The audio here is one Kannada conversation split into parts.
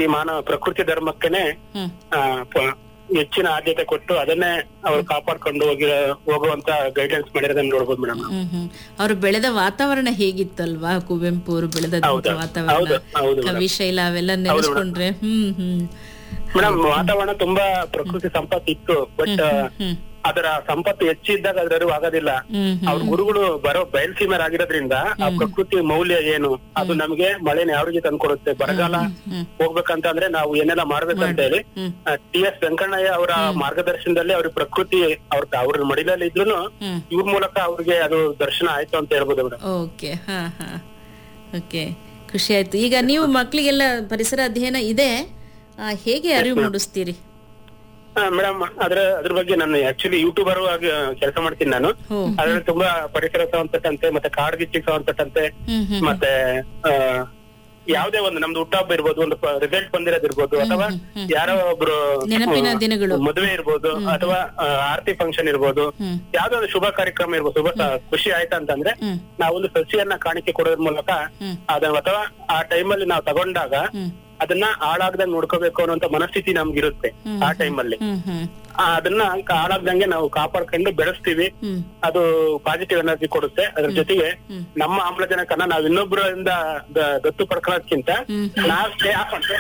ಪ್ರಕೃತಿ ಮಾನವ ಪ್ರಕೃತಿ ಧರ್ಮಕ್ಕೆನೆ ಹ್ಮ್ ಆ, ಪ- ಹೆಚ್ಚಿನ ಆದ್ಯತೆ ಕೊಟ್ಟು ಅದನ್ನೇ ಅವ್ರು ಕಾಪಾಡ್ಕೊಂಡು ಹೋಗಿ ಹೋಗುವಂತ ಗೈಡೆನ್ಸ್ ಮಾಡಿರೋದನ್ನ ನೋಡ್ಬೋದು ಮೇಡಮ್ ಹ್ಮ್ ಹ್ಮ್ ಅವ್ರು ಬೆಳೆದ ವಾತಾವರಣ ಹೇಗಿತ್ತಲ್ವಾ ಕುವೆಂಪು ಅವರು ಬೆಳೆದ ಹೌದು, ವಾತಾವರಣ ಹೌದು, ಹೌದು ಮೇಡಮ್. ಕವಿಶೈಲ ಅವೆಲ್ಲ ನೆನೆಸ್ಕೊಂಡ್ರೆ ಹ್ಮ್ ಹ್ಮ್ ಮೇಡಮ್ ವಾತಾವರಣ ತುಂಬಾ ಪ್ರಕೃತಿ ಸಂಪತ್ತು ಇತ್ತು ಬಟ್ ಹ್ಮ್ ಅದರ ಸಂಪತ್ತು ಹೆಚ್ಚಿದ್ದಾಗ ಅದ್ರ ಅರಿವು ಆಗೋದಿಲ್ಲ ಹ್ಮ್ ಅವ್ರ ಗುರುಗಳು ಬರೋ ಬಯಲ್ಸೀಮರಾಗಿರೋದ್ರಿಂದ ಆ ಪ್ರಕೃತಿ ಮೌಲ್ಯ ಏನು ಅದು ನಮಗೆ ಮಳೆನ ಯಾವ ರೀತಿ ತಂದ್ಕೊಡುತ್ತೆ ಬರಗಾಲ ಹ್ಮ್ ಹೋಗ್ಬೇಕಂತ ಅಂದ್ರೆ ನಾವು ಏನೆಲ್ಲ ಮಾಡ್ಬೇಕಂತ ಹೇಳಿ ಹ್ಮ್ ಟಿ ಎಸ್ ವೆಂಕಣ್ಣಯ್ಯ ಅವರ ಮಾರ್ಗದರ್ಶನದಲ್ಲಿ ಅವ್ರ ಪ್ರಕೃತಿ ಅವ್ರ ಅವ್ರ ಮಡಿಲಲ್ಲಿ ಇದ್ರು ಹ್ಮ್ ಇವ್ರ ಮೂಲಕ ಅವ್ರಿಗೆ ಅದು ದರ್ಶನ ಆಯ್ತು ಅಂತ ಹೇಳ್ಬೋದು ಮೇಡಮ್ ಓಕೆ ಹಾ ಹಾ ಓಕೆ ಖುಷಿ ಆಯ್ತು ಈಗ ನೀವು ಮಕ್ಕಳಿಗೆಲ್ಲ ಪರಿಸರ ಅಧ್ಯಯನ ಇದೆ ಆ, ಹೇಗೆ ಅರಿವು ಮೂಡಿಸ್ತೀರಿ ಮೇಡಮ್ ಅದ್ರ ಅದ್ರ ಬಗ್ಗೆ ನಾನು ಆಕ್ಚುಲಿ ಯೂಟ್ಯೂಬರ್ ಆಗಿ ಕೆಲಸ ಮಾಡ್ತೀನಿ ನಾನು ಹೋ ಅದ್ರಲ್ಲಿ ತುಂಬಾ ಪರಿಸರ ಸಂಬಂಧಪಟ್ಟಂತೆ ಮತ್ತೆ ಕಾಡ್ಗಿಚ್ಚಿಗೆ ಸಂಬಂಧಪಟ್ಟಂತೆ ಹ್ಮ್ ಹ್ಮ್ ಮತ್ತೆ ಆ, ಯಾವ್ದೇ ಒಂದು ನಮ್ದು ಹುಟ್ಟಹಬ್ಬ ಇರ್ಬೋದು ಒಂದು ರಿಸಲ್ಟ್ ಬಂದಿರೋದಿರ್ಬೋದು ಅಥವಾ ಯಾರೋ ಒಬ್ರು ನೆನಪಿನ ದಿನಗಳು ಮದುವೆ ಇರ್ಬೋದು ಅಥವಾ ಆ, ಆರತಿ ಫಂಕ್ಷನ್ ಇರ್ಬೋದು ಹ್ಮ್ ಯಾವ್ದೋ ಒಂದು ಶುಭ ಕಾರ್ಯಕ್ರಮ ಇರ್ಬೋದು ಶುಭ ಸ- ಖುಷಿ ಆಯ್ತಾ ಅಂತಂದ್ರೆ ಹ್ಮ್ ನಾವೊಂದು ಸಸಿಯನ್ನ ಕಾಣಿಕೆ ಕೊಡೋದ್ರ ಮೂಲಕ ಹ್ಮ್ ಅದ ಅಥವಾ ಆ ಟೈಮಲ್ಲಿ ನಾವು ತಗೊಂಡಾಗ ಹ್ಮ್ ಅದನ್ನ ಹಾಳಾಗ್ದಂಗ್ ನೋಡ್ಕೋಬೇಕು ಅನ್ನೋಂತ ಮನಸ್ಥಿತಿ ನಮ್ಗಿರುತ್ತೆ ಆ ಟೈಮಲ್ಲಿ ಹ್ಮ್ ಹ್ಮ್ ಅದನ್ನ ಹಾಳಾಗ್ದಂಗೆ ನಾವು ಕಾಪಾಡ್ಕೊಂಡು ಬೆಳೆಸ್ತೀವಿ ಹ್ಮ್ ಅದು ಪಾಸಿಟಿವ್ ಎನರ್ಜಿ ಕೊಡುತ್ತೆ ಅದ್ರ ಜೊತೆಗೆ ಹ್ಮ್. ನಮ್ಮ ಆಮ್ಲಜನಕನ ನಾವ್ ಇನ್ನೊಬ್ಬರಿಂದ ದ- ದತ್ತು ಪಡ್ಕೊಳ್ಳೋದ್ಕಿಂತ ಹ್ಮ್. ನಾವ್ stay off ಅಂತ-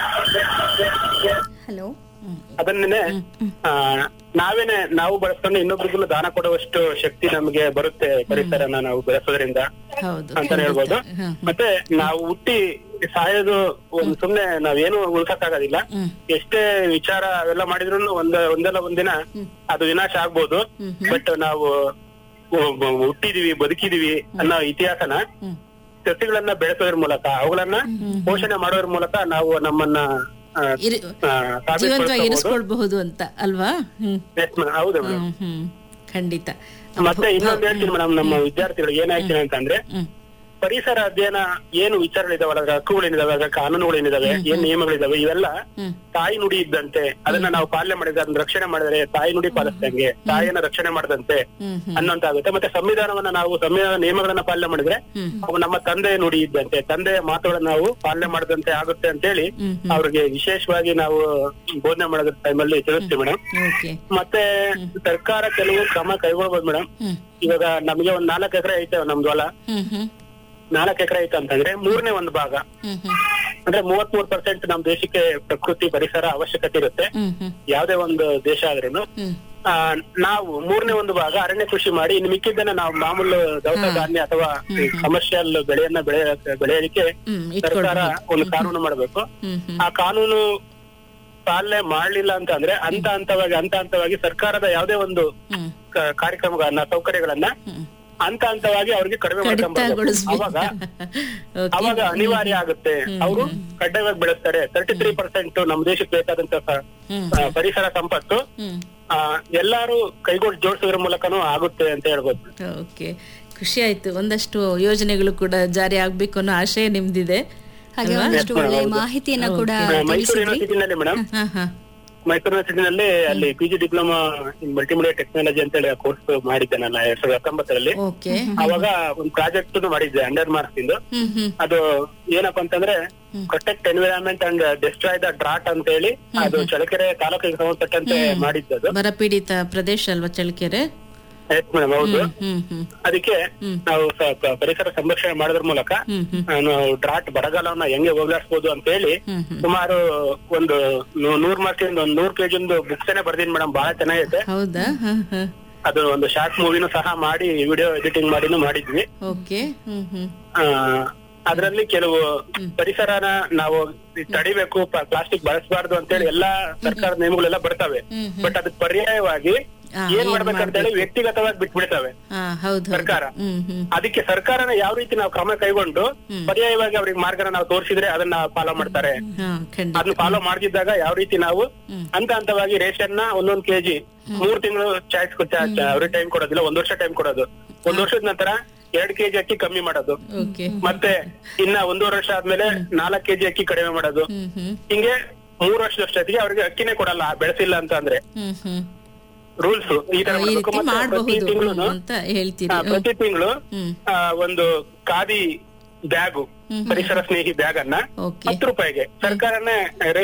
ಹಲೋ ಹ್ಮ್ ಅದನ್ನೇ ಆ, ನಾವೇನೆ ನಾವು ಬಳಸ್ಕೊಂಡು ಇನ್ನೊಬ್ರಿಗೂ ದಾನ ಕೊಡುವಷ್ಟು ಶಕ್ತಿ ನಮಗೆ ಬರುತ್ತೆ ಪರಿಸರನ ನಾವು ಬೆಳೆಸೋದ್ರಿಂದ ಹೌದು ಅಂತಾನೆ ಹೇಳ್ಬೋದು ಹ್ಮ್ ಮತ್ತೆ ನಾವು ಹುಟ್ಟಿ ಸಾಯೋದು ಒಂದ್ ಸುಮ್ನೆ ನಾವೇನು ಉಳ್ಸಕ್ಕಾಗೋದಿಲ್ಲ ಹ್ಮ್ ಎಷ್ಟೇ ವಿಚಾರ ಅವೆಲ್ಲ ಮಾಡಿದ್ರು ಒಂದ ಒಂದಲ್ಲ ಒಂದಿನ ಅದು ವಿನಾಶ ಆಗ್ಬೋದು ಹ್ಮ್ ಬಟ್ ನಾವು ಒ- ಒ- ಹುಟ್ಟಿದೀವಿ ಬದುಕಿದೀವಿ ಅನ್ನೋ ಇತಿಹಾಸನ ಹ್ಮ್ ಸಸಿಗಳನ್ನ ಬೆಳೆಸೋದ್ರ ಮೂಲಕ ಅವುಗಳನ್ನ ಪೋಷಣೆ ಮಾಡೋದ್ರ ಮೂಲಕ ನಾವು ನಮ್ಮನ್ನ ಆ, ಇರಿ- ಆ, ಜೀವಂತವಾಗಿ ಸಾಬೀತುಪಡಿಸ್ಕೋಬಹುದು. ಇರಿಸ್ಕೊಳ್ಬಹುದು ಅಂತ ಅಲ್ವಾ ಹ್ಮ್ Yes, madam. ಹೌದು ಮೇಡಮ್ ಹ್ಮ್ ಹ್ಮ್ ಖಂಡಿತ ಮತ್ತೆ ಇನ್ನೊಂದ್ ಹೇಳ್ತೀನಿ ಮೇಡಮ್ ನಮ್ಮ ವಿದ್ಯಾರ್ಥಿಗಳು ಏನ್ ಹೇಳ್ತೀನಿ ಅಂತಂದ್ರೆ ಹ್ಮ್ ಪರಿಸರ ಅಧ್ಯಯನ ಏನು ವಿಚಾರಗಳಿದಾವಲ್ಲ ಅದ್ರ ಹಕ್ಕುಗಳೇನಿದಾವೆ ಅದ್ರ ಕಾನೂನುಗಳೇನಿದಾವೆ ಏನ್ ನಿಯಮಗಳಿದಾವೆ ಇವೆಲ್ಲ ಹ್ಮ್ ತಾಯಿ ನುಡಿ ಇದ್ದಂತೆ ಅದನ್ನ ನಾವು ಪಾಲನೆ ಮಾಡಿದ್ರೆ ಅದನ್ನ ರಕ್ಷಣೆ ಮಾಡಿದ್ರೆ ತಾಯಿ ನುಡಿ ಪಾಲಿಸ್ದಂಗೆ ತಾಯಿಯನ್ನ ರಕ್ಷಣೆ ಮಾಡದಂತೆ ಹ್ಮ್ ಹ್ಮ್ ಅನ್ನೋಂತಾಗುತ್ತೆ ಮತ್ತೆ ಸಂವಿಧಾನವನ್ನ ನಾವು ಸಂವಿಧಾನ ನಿಯಮಗಳನ್ನ ಪಾಲನೆ ಮಾಡಿದ್ರೆ ಹ್ಮ್. ಅವು ನಮ್ಮ ತಂದೆಯ ನುಡಿ ಇದ್ದಂತೆ ತಂದೆಯ ಮಾತುಗಳನ್ನ ನಾವು ಪಾಲನೆ ಮಾಡದಂತೆ ಆಗುತ್ತೆ ಅಂತ ಹೇಳಿ ಹ್ಮ್ ಅವ್ರಿಗೆ ವಿಶೇಷವಾಗಿ ನಾವು ಬೋಧನೆ ಮಾಡೋದ್ರ ಟೈಮಲ್ಲಿ ತಿಳಿಸ್ತೀವಿ ಮೇಡಮ್ ಓಕೆ ಮತ್ತೆ ಸರ್ಕಾರ ಕೆಲವು ಕ್ರಮ ಕೈಗೊಳ್ಬೋದು ಮೇಡಮ್ ಹ್ಮ್ ಇವಾಗ ನಮಗೆ ಒಂದ್ ನಾಲ್ಕು ಎಕರೆ ಐತೆ ನಮ್ದು ಹೊಲ ಹ್ಮ್ ಹ್ಮ್ ನಾಲ್ಕು ಎಕರೆ ಐತೆ ಅಂತಂದ್ರೆ ಮೂರನೇ ಒಂದು ಭಾಗ ಹ್ಮ್ ಹ್ಮ್ ಅಂದ್ರೆ ಮೂವತ್ ಮೂರ್ ಪರ್ಸೆಂಟ್ ನಮ್ ದೇಶಕ್ಕೆ ಪ್ರಕೃತಿ ಪರಿಸರ ಅವಶ್ಯಕತೆ ಇರುತ್ತೆ ಹ್ಮ್ ಹ್ಮ್ ಯಾವ್ದೇ ಒಂದು ದೇಶ ಆದ್ರೇನು ಹ್ಮ್ ಆ, ನಾವು ಮೂರನೇ ಒಂದು ಭಾಗ ಅರಣ್ಯ ಕೃಷಿ ಮಾಡಿ ಇನ್ನು ಮಿಕ್ಕಿದ್ದನ್ನ ನಾವು ಮಾಮೂಲು ದವಸ ಧಾನ್ಯ ಅಥವಾ ಕಮರ್ಷಿಯಲ್ ಬೆಳೆಯನ್ನ ಬೆಳೆ ಬೆಳೆಯೋದಕ್ಕೆ ಹ್ಮ್ ಸರ್ಕಾರ ಇಟ್ಕೊಳ್ಬಹುದು ಒಂದು ಕಾನೂನು ಮಾಡಬೇಕು ಹ್ಮ್ ಹ್ಮ್ ಆ ಕಾನೂನು ಪಾಲನೆ ಮಾಡ್ಲಿಲ್ಲ ಅಂತ ಅಂದ್ರೆ ಹಂತ ಹಂತವಾಗಿ ಹಂತ ಹಂತವಾಗಿ ಸರ್ಕಾರದ ಯಾವ್ದೇ ಒಂದು ಹ್ಮ್ ಕ- ಕಾರ್ಯಕ್ರಮಗಳನ್ನ ಸೌಕರ್ಯಗಳನ್ನ ಹ್ಮ್ ಹಂತ ಹಂತವಾಗಿ ಅವ್ರಿಗೆ ಕಡಿಮೆ ಮಾಡ್ಕೊಂಡ್ ಬರ್ಬೇಕು. ಕಡಿತಗೊಳಿಸ್ಬೇಕು ಅವಾಗ ಓಕೆ ಅವಾಗ ಅನಿವಾರ್ಯ ಆಗುತ್ತೆ ಅವರು ಕಡ್ಡಾಯವಾಗಿ ಬೆಳೆಸ್ತಾರೆ ತರ್ಟಿ ತ್ರೀ ಪರ್ಸೆಂಟ್ ನಮ್ಮ ದೇಶಕ್ಕೆ ಬೇಕಾದಂತ ಸ- ಹ್ಮ್ ಆ, ಪರಿಸರ ಸಂಪತ್ತು ಹ್ಮ್ ಆ, ಎಲ್ಲಾರು ಕೈಗೊಂಡು ಜೋಡಿಸೋದ್ರ ಮೂಲಕನೂ ಆಗುತ್ತೆ ಅಂತ ಹೇಳ್ಬೋದು ಓಕೆ ಖುಷಿ ಆಯ್ತು ಒಂದಷ್ಟು ಯೋಜನೆಗಳು ಕೂಡ ಜಾರಿ ಆಗ್ಬೇಕು ಅನ್ನೋ ಆಶಯ ನಿಮ್ದಿದೆ ಹಾಗೆ ಒಂದಷ್ಟು ಒಳ್ಳೆ ಮಾಹಿತಿಯನ್ನ ಕೂಡ ಆ, ಮೈಸೂರು ತಿಳಿಸಿದ್ರಿ ಯೂನಿವರ್ಸಿಟಿನಲ್ಲಿ ಮೇಡಮ್ ಹಾ ಹಾ ಮೈಸೂರು ಯೂನಿವರ್ಸಿಟಿನಲ್ಲಿ ಅಲ್ಲಿ P G diploma in multimedia technology ಅಂತ ಹೇಳಿ ಕೋರ್ಸ್ ಮಾಡಿದ್ದೆ ನಾನು ಎರಡ್ ಸಾವಿರದ ಹತ್ತೊಂಬತ್ತರಲ್ಲಿ ಓಕೆ ಅವಾಗ ಒಂದು ಪ್ರಾಜೆಕ್ಟ್ ಮಾಡಿದ್ದೆ ಅಂಡರ್ ಮಾರ್ಕ್ಸ್ ಇಂದು ಹ್ಮ್ ಹ್ಮ್ ಅದು ಏನಪ್ಪಾ ಅಂತಂದ್ರೆ protect environment and destroy the drought ಅಂತ ಹೇಳಿ ಅದು ಚಳಕೆರೆ ತಾಲೂಕಿಗೆ ಸಂಬಂಧಪಟ್ಟಂತೆ ಮಾಡಿದ್ದದು ಬರಪೀಡಿತ ಪ್ರದೇಶ ಅಲ್ವಾ ಚಳ್ಳಕೆರೆ ಎಸ್ ಮೇಡಮ್ ಹೌದು ಹ್ಮ್ ಹ್ಮ್ ಅದಕ್ಕೆ ನಾವು ಸ- ಪ- ಪರಿಸರ ಸಂರಕ್ಷಣೆ ಮಾಡೋದ್ರ ಮೂಲಕ ಹ್ಮ್ ಹ್ಮ್ ಆ, ನಾವು ಡ್ರಾಟ್ ಬರಗಾಲವನ್ನ ಹೆಂಗೆ ಹೋಗ್ಲಾಡ್ಸ್ಬೋದು ಅಂತ ಹೇಳಿ ಹ್ಮ್ ಹ್ಮ್ ಸುಮಾರು ಒಂದು ನೂ- ನೂರ್ ಮಾರ್ಕ್ಸಿಂದ ಒಂದ್ ನೂರ್ ಪೇಜ್ ಒಂದು ಬುಕ್ಸ್ ಬರ್ದೀನಿ ಮೇಡಮ್ ಬಹಳ ಚೆನ್ನಾಗೈತೆ ಹೌದಾ ಹಾ ಹಾ ಅದು ಒಂದು ಶಾರ್ಟ್ ಮೂವಿನೂ ಸಹ ಮಾಡಿ ವಿಡಿಯೋ ಎಡಿಟಿಂಗ್ ಮಾಡಿನೂ ಮಾಡಿದ್ವಿ ಓಕೆ ಹ್ಮ್ ಹ್ಮ್ ಆ, ಅದ್ರಲ್ಲಿ ಕೆಲವು ಪರಿಸರನ ನಾವು ತಡಿಬೇಕು ಪ್ಲಾಸ್ಟಿಕ್ ಬಳಸಬಾರ್ದು ಅಂತೇಳಿ ಎಲ್ಲಾ ಸರ್ಕಾರದ ನಿಯಮಗಳೆಲ್ಲ ಬರ್ತವೆ ಹ್ಮ್ ಬಟ್ ಅದಕ್ಕೆ ಪರ್ಯಾಯವಾಗಿ ಆ, ಏನ್ ಮಾಡ್ಬೇಕಂತ ಹೇಳಿ ವ್ಯಕ್ತಿಗತವಾಗಿ ಬಿಟ್ಬಿಡ್ತವೆ ಹಾ ಹೌದು ಹೌದು. ಸರ್ಕಾರ. ಹ್ಮ್ ಹ್ಮ್ ಅದಕ್ಕೆ ಸರ್ಕಾರನ ಯಾವ ರೀತಿ ನಾವು ಕ್ರಮ ಕೈಗೊಂಡು ಪರ್ಯಾಯವಾಗಿ ಅವ್ರಿಗೆ ಮಾರ್ಗನ ನಾವು ತೋರಿಸಿದ್ರೆ ಅದನ್ನ ಫಾಲೋ ಮಾಡ್ತಾರೆ ಹಾ ಖಂಡಿತ ಅದನ್ನ ಫಾಲೋ ಮಾಡ್ತಿದ್ದಾಗ ಯಾವ ರೀತಿ ನಾವು ಹಂತ ಹಂತವಾಗಿ ರೇಷನ್ ನ ಒಂದೊಂದ್ ಕೆಜಿ ಮೂರ್ ತಿಂಗಳು ಚಾಯ್ಸ್ ಅವ್ರಿಗೆ ಟೈಮ್ ಕೊಡೋದಿಲ್ಲ ಒಂದ್ ವರ್ಷ ಟೈಮ್ ಕೊಡೋದು ಒಂದ್ ವರ್ಷದ ನಂತರ ಎರಡ್ ಕೆಜಿ ಅಕ್ಕಿ ಕಮ್ಮಿ ಮಾಡೋದು ಓಕೆ ಮತ್ತೆ ಇನ್ನ ಒಂದೂವರೆ ವರ್ಷ ಆದ್ಮೇಲೆ ನಾಲ್ಕ್ ಕೆಜಿ ಅಕ್ಕಿ ಕಡಿಮೆ ಮಾಡೋದು ಹ್ಮ್ ಹ್ಮ್ ಹಿಂಗೆ ಮೂರ್ ವರ್ಷದಷ್ಟೊತ್ತಿಗೆ ಅವ್ರಿಗೆ ಅಕ್ಕಿನೇ ಕೊಡಲ್ಲ ಬೆಳೆಸಿಲ್ಲ ಅಂತ ಅಂದ್ರೆ ಹ್ಮ್ ಹ್ಮ್ ರೂಲ್ಸ್ ಈ ತರ ಈ ಮಾಡ್ಬೇಕು. ರೀತಿ ಮತ್ತೆ ಪ್ರತಿ ಮಾಡಬಹುದು ತಿಂಗಳು ಅಂತ ಹೇಳ್ತೀರಿ ಪ್ರತಿ ತಿಂಗಳು ಹ್ಮ್ ಒಂದು ಖಾದಿ ಬ್ಯಾಗು ಪರಿಸರ ಸ್ನೇಹಿ ಬ್ಯಾಗ್ ಅನ್ನ ಓಕೆ ಹತ್ತು ರೂಪಾಯಿಗೆ ಸರ್ಕಾರನೇ